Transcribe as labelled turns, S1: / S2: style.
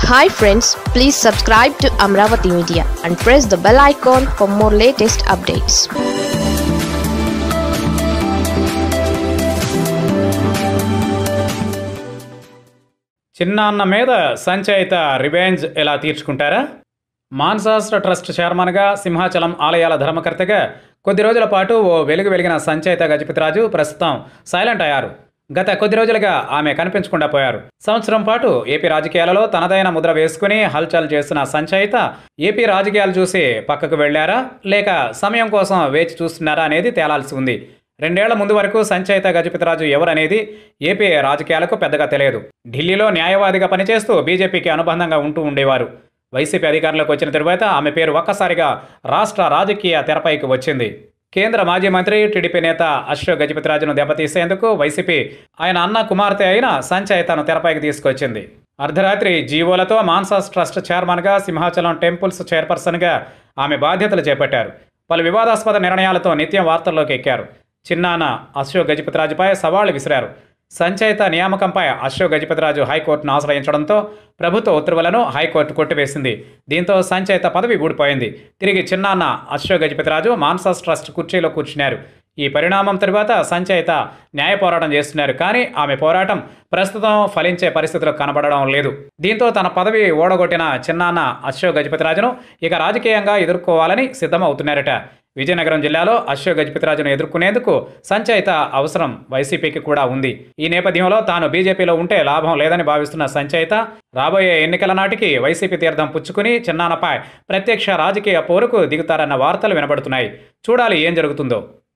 S1: hi friends please subscribe to Amaravati media and press the bell icon for more latest updates
S2: చిన్నాన్న మీద Sanchaita revenge ఎలా తీర్చుకుంటారా మాన్సాస్ట్ర trust చైర్మన్గా సింహాచలం ఆలయాల ధర్మకర్తగా కొద్ది రోజుల పాటు ఓ వెలుగు వెలిగిన సంచయిత గజపతిరాజు ప్రస్తుతం సైలెంట్ అయ్యారు గత కొద్ది రోజులుగా ఆమె కనిపించకుండా పోయారు సంవత్సరం పాటు ఏపీ రాజకీయాలలో తనదైన ముద్ర వేసుకుని హల్చల్ చేసిన సంచయిత ఏపీ రాజకీయాలు చూసి పక్కకు వెళ్లారా లేక సమయం కోసం వేచి చూస్తున్నారా అనేది తేలాల్సి ఉంది రెండేళ్ల ముందు వరకు సంచయిత గజపతిరాజు ఎవరనేది ఏపీ రాజకీయాలకు పెద్దగా తెలియదు ఢిల్లీలో న్యాయవాదిగా పనిచేస్తూ బీజేపీకి అనుబంధంగా ఉంటూ ఉండేవారు వైసీపీ అధికారంలోకి వచ్చిన తరువాత ఆమె పేరు ఒక్కసారిగా రాష్ట్ర రాజకీయ తెరపైకి వచ్చింది కేంద్ర మాజీ మంత్రి టీడీపీ నేత అశోక్ గజపతిరాజును దెబ్బతీసేందుకు వైసీపీ ఆయన అన్న కుమార్తె అయిన సంచయితను తెరపైకి తీసుకొచ్చింది అర్ధరాత్రి జీవోలతో మాన్సాస్ ట్రస్ట్ చైర్మన్గా సింహాచలం టెంపుల్స్ చైర్పర్సన్గా ఆమె బాధ్యతలు చేపట్టారు పలు వివాదాస్పద నిర్ణయాలతో నిత్యం వార్తల్లోకి ఎక్కారు చిన్నాన అశోక్ గజపతిరాజుపై సవాళ్లు విసిరారు సంచయిత నియామకంపై అశోక్ గజపతిరాజు హైకోర్టును ఆశ్రయించడంతో ప్రభుత్వ ఉత్తర్వులను హైకోర్టు కొట్టివేసింది దీంతో సంచయిత పదవి ఊడిపోయింది తిరిగి చిన్నాన్న అశోక్ గజపతిరాజు మాన్సాస్ ట్రస్ట్ కుర్చీలో కూర్చున్నారు ఈ పరిణామం తరువాత సంచయిత న్యాయ పోరాటం చేస్తున్నారు కానీ ఆమె పోరాటం ప్రస్తుతం ఫలించే పరిస్థితులు కనబడడం లేదు దీంతో తన పదవి ఓడగొట్టిన చిన్నాన్న అశోక్ గజపతిరాజును ఇక రాజకీయంగా ఎదుర్కోవాలని సిద్ధమవుతున్నారట విజయనగరం జిల్లాలో అశోక్ గజపతిరాజును ఎదుర్కొనేందుకు సంచయిత అవసరం వైసీపీకి కూడా ఉంది ఈ నేపథ్యంలో తాను బీజేపీలో ఉంటే లాభం లేదని భావిస్తున్న సంచయిత రాబోయే ఎన్నికల నాటికి వైసీపీ తీర్థం పుచ్చుకుని చిన్నానపై ప్రత్యక్ష రాజకీయ పోరుకు దిగుతారన్న వార్తలు వినబడుతున్నాయి చూడాలి ఏం జరుగుతుందో